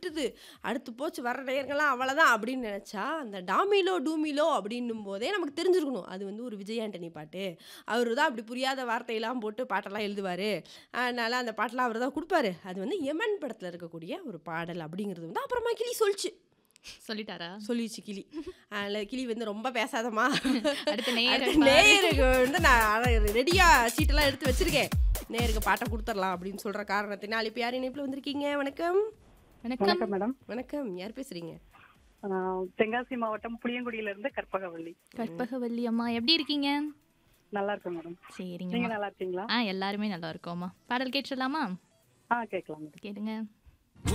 விட்டுது அடுத்து போச்சு வர நேரங்கள்லாம் அவ்வளோதான் அப்படின்னு நினச்சா அந்த டாமிலோ டூமிலோ அப்படின்னும் போதே நமக்கு தெரிஞ்சிருக்கணும் அது வந்து ஒரு விஜய் ஆண்டனி பாட்டு அவர் தான் அப்படி புரியாத வார்த்தையெல்லாம் போட்டு பாட்டெல்லாம் எழுதுவார் அதனால் அந்த பாட்டெல்லாம் அவர் தான் கொடுப்பாரு அது வந்து எமன் படத்தில் இருக்கக்கூடிய ஒரு பாடல் அப்படிங்கிறது வந்து அப்புறமா கிளி சொல்லிச்சு சொல்லிட்டாரா சொல்லிடுச்சு கிளி அதில் கிளி வந்து ரொம்ப பேசாதம்மா அடுத்த நேயரை அடுத்த நேயருக்கு வந்து நான் ரெடியாக சீட்டெல்லாம் எடுத்து வச்சிருக்கேன் நேயருக்கு பாட்டை கொடுத்துடலாம் அப்படின்னு சொல்கிற காரணத்தினால் இப்போ யார் இணைப்பில் வந்திருக்கீங்க வணக்கம் வணக்கம் வணக்கம் மேடம் வணக்கம் யார் பேசுகிறீங்க ஆஹ் தென்காசி மாவட்டம் புளியங்குடியில இருந்து கற்பகவள்ளி கற்பகவல்லி அம்மா எப்படி இருக்கீங்க நல்லா இருக்கேன் மேடம் நீங்க சரிங்கம்மா நல்லா இருக்கீங்களா ஆ எல்லாருமே நல்லா இருக்கோம்மா பாடல் கேட்டுடலாமா ஆ கேட்கலாம் மேடம் கேளுங்க